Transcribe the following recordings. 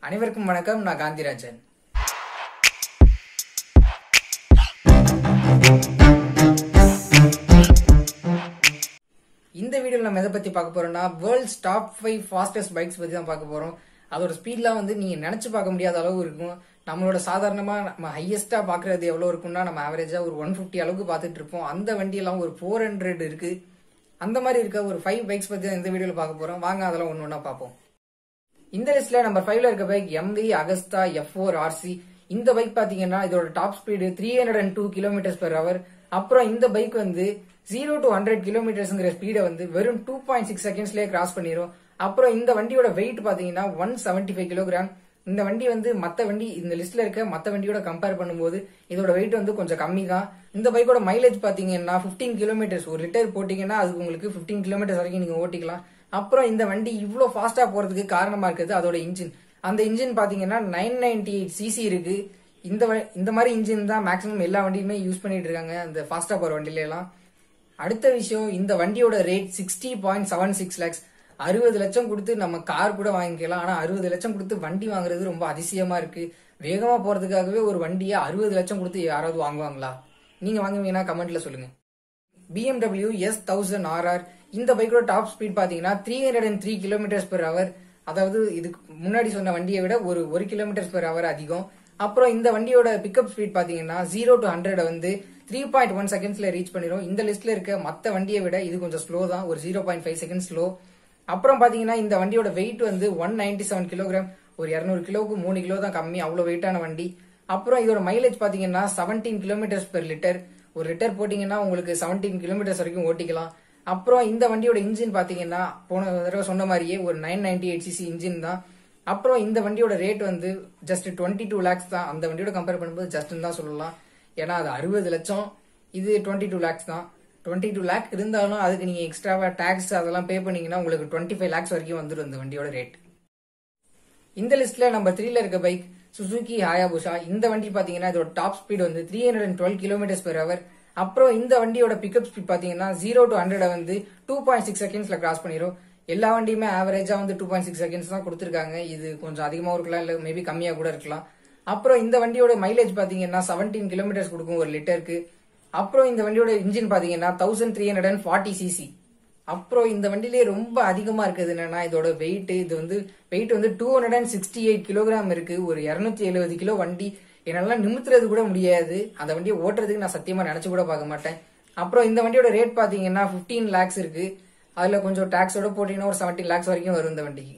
அனைவருக்கும் வணக்கம் நான் காந்திராஜன் இந்த வீடியோல நம்ம எதை பத்தி பார்க்க போறோம்னா world's top five fastest bikes பத்தி தான் பார்க்க போறோம் அதோட ஸ்பீட்லாம் வந்து நீங்க நினைச்சு பார்க்க முடியாத அளவு இருக்கும் நம்மளோட சாதாரணமா நம்ம ஹையஸ்டா பாக்குறது எவ்வளவு இருக்கும்னா நம்ம ஆவரேஜா ஒரு ஒன் பிப்டி அளவுக்கு பார்த்துட்டு இருப்போம் அந்த வண்டியெல்லாம் ஒரு ஃபோர் ஹண்ட்ரட் இருக்கு அந்த மாதிரி இருக்க ஒரு ஃபைவ் பைக்ஸ் பத்தி தான் இந்த வீடியோல பார்க்க போறோம் வாங்க அதெல்லாம் ஒன்று ஒன்றா பார்ப்போம் இந்த லிஸ்ட்ல நம்பர் ஃபைவ்ல இருக்க bike MV Agusta F four RC இந்த பைக் பாத்தீங்கன்னா இதோட top speed three hundred and two kilometres per hour அப்புறம் இந்த பைக் வந்து ஜீரோ டு ஹண்ட்ரட் கிலோமீட்டர்ஸ்ங்கிற ஸ்பீடை வந்து வெறும் டூ பாயிண்ட் சிக்ஸ் செகண்ட்ஸ்லேயே கிராஸ் பண்ணிரும் அப்புறம் இந்த வண்டியோட வெயிட் பாத்தீங்கன்னா ஒன் செவன்டி ஃபைவ் கிலோகிராம் இந்த வண்டி வந்து மத்த வண்டி இந்த லிஸ்ட்ல இருக்க மத்த வண்டியோட கம்பேர் பண்ணும்போது இதோட வெயிட் வந்து கொஞ்சம் கம்மி தான் இந்த பைக்கோட மைலேஜ் பாத்தீங்கன்னா 15 கிலோமீட்டர்ஸ் ஒரு லிட்டர் போட்டீங்கன்னா அதுக்கு உங்களுக்கு 15 கிலோமீட்டர்ஸ் வரைக்கும் நீங்க ஓட்டிக்கலாம் அப்புறம் இந்த வண்டி இவ்வளோ ஃபாஸ்டா போறதுக்கு காரணமா இருக்கிறது அதோட இன்ஜின் அந்த இன்ஜின் பாத்தீங்கன்னா நைன் நைன்டி எயிட் சிசி இருக்கு இந்த வ- இந்த மாதிரி இன்ஜின் தான் மேக்ஸிமம் எல்லா வண்டியுமே யூஸ் பண்ணிட்டு இருக்காங்க அந்த ஃபாஸ்டா போற வண்டியில எல்லாம் அடுத்த விஷயம் இந்த வண்டியோட rate sixty point seven six lakhs அறுபது லட்சம் கொடுத்து நம்ம கார் கூட வாங்கிக்கலாம் ஆனா அறுபது லட்சம் கொடுத்து வண்டி வாங்குறது ரொம்ப அதிசயமா இருக்கு வேகமா போறதுக்காகவே ஒரு வண்டியை அறுபது லட்சம் கொடுத்து யாராவது வாங்குவாங்களா நீங்க வாங்குவீங்கன்னா கமெண்ட்ல சொல்லுங்க BMW எஸ் தௌசண்ட் ஆர்ஆர் இந்த பைக்கோட டாப் ஸ்பீட் பாத்தீங்கன்னா three hundred and three kilometres per hour அதாவது இதுக்கு முன்னாடி சொன்ன வண்டியை விட ஒரு ஒரு கிலோமீட்டர்ஸ் பெர் ஹவர் அதிகம் அப்புறம் இந்த வண்டியோட பிக்கப் ஸ்பீட் பாத்தீங்கன்னா ஜீரோ டு ஹண்ட்ரட் வந்து த்ரீ பாயிண்ட் ஒன் செகண்ட்ஸ்ல ரீச் பண்ணிரும் இந்த லிஸ்ட்ல இருக்க மத்த வண்டியை விட இது கொஞ்சம் ஸ்லோ தான் ஒரு zero point five second slow அப்புறம் பாத்தீங்கன்னா இந்த வண்டியோட வெயிட் வந்து ஒன் நைன்டி செவன் கிலோகிராம் ஒரு இரநூறு கிலோவுக்கு மூணு கிலோ தான் கம்மி அவ்வளவு வெயிட்டான வண்டி அப்புறம் இதோட மைலேஜ் பாத்தீங்கன்னா 17 கிலோமீட்டர்ஸ் பெர் லிட்டர் ஒரு லிட்டர் போட்டீங்கன்னா உங்களுக்கு 17 கிலோமீட்டர்ஸ் வரைக்கும் ஓட்டிக்கலாம் அப்புறம் இந்த வண்டியோட இன்ஜின் பாத்தீங்கன்னா போன தடவை சொன்ன மாதிரியே ஒரு nine ninety eight CC engine தான் அப்புறம் இந்த வண்டியோட ரேட் வந்து ஜஸ்ட் டுவெண்ட்டி டூ லேக்ஸ் தான் அந்த வண்டியோட கம்பேர் பண்ணும்போது ஜஸ்ட்னு தான் சொல்லலாம் ஏன்னா அது அறுபது லட்சம் இது டுவெண்ட்டி டூ லேக்ஸ் தான் டுவெண்ட்டி டூ லேக் இருந்தாலும் அதுக்கு நீங்க எக்ஸ்ட்ராவா டேக்ஸ் அதெல்லாம் பே பண்ணீங்கன்னா உங்களுக்கு டுவெண்ட்டி ஃபைவ் லேக்ஸ் வரைக்கும் வந்துடும் இந்த வண்டியோட ரேட் இந்த லிஸ்ட்ல நம்பர் த்ரீல இருக்க பைக் சுசுகி ஹாயாபுஷா இந்த வண்டி பாத்தீங்கன்னா இதோட டாப் ஸ்பீட் வந்து three hundred and twelve kilometres per hour அப்புறம் இந்த வண்டியோட பிக்கப் ஸ்பீட் பாத்தீங்கன்னா ஜீரோ டு ஹண்ட்ரட் வந்து டூ பாயிண்ட் சிக்ஸ் செகண்ட்ஸ்ல கிராஸ் பண்ணிரும் எல்லா வண்டியுமே ஆவரேஜா வந்து டூ பாயிண்ட் சிக்ஸ் செகண்ட்ஸ் தான் கொடுத்துருக்காங்க இது கொஞ்சம் அதிகமாக இருக்கலாம் இல்ல மேபி கம்மியா கூட இருக்கலாம் அப்புறம் இந்த வண்டியோட மைலேஜ் பாத்தீங்கன்னா 17 கிலோமீட்டர்ஸ் கொடுக்கும் ஒரு லிட்டருக்கு அப்புறம் இந்த வண்டியோட இன்ஜின் பாத்தீங்கன்னா thousand three hundred and forty CC அப்புறம் இந்த வண்டியிலே ரொம்ப அதிகமா இருக்குது என்னன்னா இதோட வெயிட் இது வந்து வெயிட் வந்து two hundred and sixty eight kilogram இருக்கு ஒரு இருநூத்தி எழுபது கிலோ வண்டி என்னால நிமித்துறது கூட முடியாது அந்த வண்டியை ஓட்டுறதுக்கு நான் சத்தியமா நினைச்சு கூட பார்க்க மாட்டேன் அப்புறம் இந்த வண்டியோட ரேட் பாத்தீங்கன்னா 15 லேக்ஸ் இருக்கு அதுல கொஞ்சம் டாக்ஸோட போட்டீங்கன்னா ஒரு 17 லேக்ஸ் வரைக்கும் வரும் இந்த வண்டிக்கு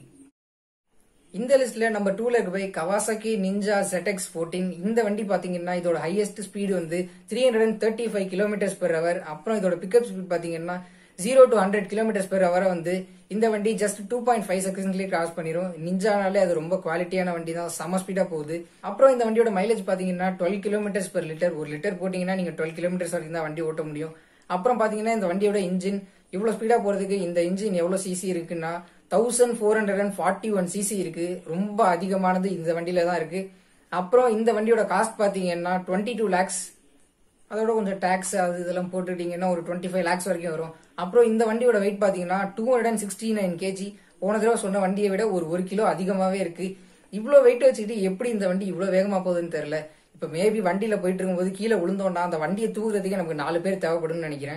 இந்த லிஸ்ட்ல நம்பர் டூல இருக்க போய் கவாசாக்கி நிஞ்சா ZX ஃபோர்டீன் இந்த வண்டி பாத்தீங்கன்னா இதோட ஹையஸ்ட் ஸ்பீடு வந்து three hundred and thirty five kilometres per hour அப்புறம் இதோட பிக்கப் ஸ்பீட் பாத்தீங்கன்னா zero to hundred kilometres per ஹவரை வந்து இந்த வண்டி ஜஸ்ட் டூ பாயிண்ட் ஃபைவ் செகண்ட்ஸ்லேயே கிராஸ் பண்ணிரும் நிஞ்சானாலே அது ரொம்ப குவாலிட்டியான வண்டி தான் செம ஸ்பீடா போகுது அப்புறம் இந்த வண்டியோட மைலேஜ் பாத்தீங்கன்னா டுவெல் கிலோமீட்டர்ஸ் பெர் லிட்டர் ஒரு லிட்டர் போட்டீங்கன்னா நீங்க டுவெல் கிலோமீட்டர்ஸ் வரைக்கும் தான் வண்டி ஓட்ட முடியும் அப்புறம் பாத்தீங்கன்னா இந்த வண்டியோட இன்ஜின் இவ்வளவு ஸ்பீடா போறதுக்கு இந்த இன்ஜின் எவ்வளவு சிசி இருக்குன்னா thousand four hundred and forty one CC இருக்கு ரொம்ப அதிகமானது இந்த வண்டியில தான் இருக்கு அப்புறம் இந்த வண்டியோட காஸ்ட் பாத்தீங்கன்னா டுவெண்ட்டி டூ லேக்ஸ் அதோட கொஞ்சம் டேக்ஸ் அது இதெல்லாம் போட்டுட்டீங்கன்னா ஒரு டுவெண்ட்டி ஃபைவ் லேக்ஸ் வரைக்கும் வரும் அப்புறம் இந்த வண்டியோட வெயிட் பாத்தீங்கன்னா two hundred and sixty nine KG போன தடவை சொன்ன வண்டியை விட ஒரு ஒரு கிலோ அதிகமாவே இருக்கு இவ்வளோ வெயிட் வச்சுக்கிட்டு எப்படி இந்த வண்டி இவ்வளோ வேகமா போகுதுன்னு தெரியல இப்போ மேபி வண்டியில போயிட்டு இருக்கும்போது கீழே விழுந்தோம்னா அந்த வண்டியை தூக்குறதுக்கு நமக்கு நாலு பேர் தேவைப்படும்னு நினைக்கிறேன்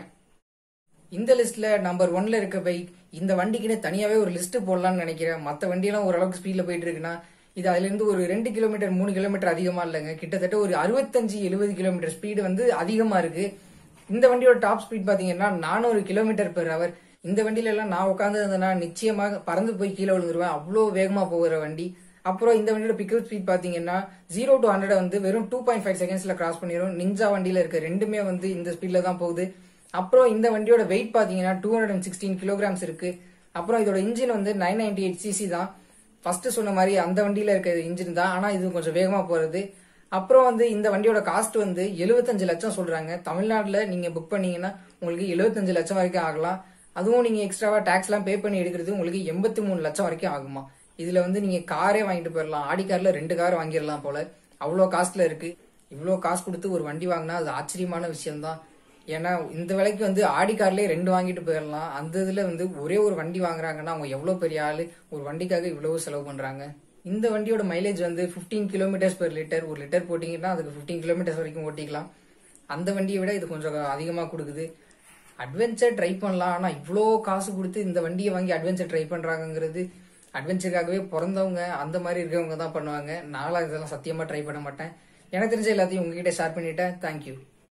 இந்த லிஸ்ட்ல நம்பர் ஒன்ல இருக்க பைக் இந்த வண்டிக்குன்னு தனியாவே ஒரு லிஸ்ட் போடலாம்னு நினைக்கிறேன் மத்த வண்டியெல்லாம் ஓரளவுக்கு ஸ்பீட்ல போயிட்டு இருக்குன்னா இது அதுல இருந்து ஒரு ரெண்டு கிலோமீட்டர் மூணு கிலோமீட்டர் அதிகமா இல்லைங்க கிட்டத்தட்ட ஒரு அறுபத்தஞ்சு எழுபது கிலோமீட்டர் ஸ்பீடு வந்து அதிகமா இருக்கு இந்த வண்டியோட டாப் ஸ்பீட் பாத்தீங்கன்னா நானூறு கிலோமீட்டர் பெர் ஹவர் இந்த வண்டியில எல்லாம் நான் உட்காந்து இருந்தேன்னா நிச்சயமாக பறந்து போய் கீழே விழுந்துருவேன் அவ்வளோ வேகமா போகிற வண்டி அப்புறம் இந்த வண்டியோட பிக்கப் ஸ்பீட் பாத்தீங்கன்னா ஜீரோ டு ஹண்ட்ரட் வந்து வெறும் டூ பாயிண்ட் ஃபைவ் செகண்ட்ஸ்ல கிராஸ் பண்ணிரும் நிஞ்சா வண்டியில இருக்க ரெண்டுமே வந்து இந்த ஸ்பீட்ல தான் போகுது அப்புறம் இந்த வண்டியோட வெயிட் பாத்தீங்கன்னா two hundred and sixteen kilograms இருக்கு அப்புறம் இதோட இன்ஜின் வந்து நைன் நைன்டி எயிட் சிசி தான் ஃபர்ஸ்ட் சொன்ன மாதிரி அந்த வண்டியில இருக்க இன்ஜின் தான் ஆனா இது கொஞ்சம் வேகமா போறது அப்புறம் வந்து இந்த வண்டியோட காஸ்ட் வந்து 75 லட்சம் சொல்றாங்க தமிழ்நாட்டுல நீங்க புக் பண்ணீங்கன்னா உங்களுக்கு 75 லட்சம் வரைக்கும் ஆகலாம் அதுவும் நீங்க எக்ஸ்ட்ராவா டாக்ஸ் எல்லாம் பே பண்ணி எடுக்கிறது உங்களுக்கு எண்பத்தி மூணு லட்சம் வரைக்கும் ஆகுமா இதுல வந்து நீங்க காரே வாங்கிட்டு போயிடலாம் ஆடி கார்ல ரெண்டு கார் வாங்கிடலாம் போல அவ்வளோ காஸ்ட்ல இருக்கு இவ்வளோ காசு கொடுத்து ஒரு வண்டி வாங்கினா அது ஆச்சரியமான விஷயம் தான் ஏன்னா இந்த விலைக்கு வந்து ஆடி கார்லயே ரெண்டு வாங்கிட்டு போயிடலாம் அந்த இதுல வந்து ஒரே ஒரு வண்டி வாங்குறாங்கன்னா அவங்க எவ்வளவு பெரிய ஆளு ஒரு வண்டிக்காக இவ்வளவு செலவு பண்றாங்க இந்த வண்டியோட மைலேஜ் வந்து 15 கிலோமீட்டர்ஸ் பெர் லிட்டர் ஒரு லிட்டர் போட்டிங்கன்னா அதுக்கு 15 கிலோமீட்டர்ஸ் வரைக்கும் ஓட்டிக்கலாம் அந்த வண்டியை விட இது கொஞ்சம் அதிகமாக கொடுக்குது அட்வென்ச்சர் ட்ரை பண்ணலாம் ஆனால் இவ்வளோ காசு கொடுத்து இந்த வண்டியை வாங்கி அட்வென்ச்சர் ட்ரை பண்ணுறாங்கங்கிறது அட்வென்ச்சருக்காகவே பிறந்தவங்க அந்த மாதிரி இருக்கவங்க தான் பண்ணுவாங்க நான்லாம் இதெல்லாம் சத்தியமாக ட்ரை பண்ண மாட்டேன் எனக்கு தெரிஞ்ச எல்லாத்தையும் உங்ககிட்ட ஷேர் பண்ணிட்டேன் தேங்க்யூ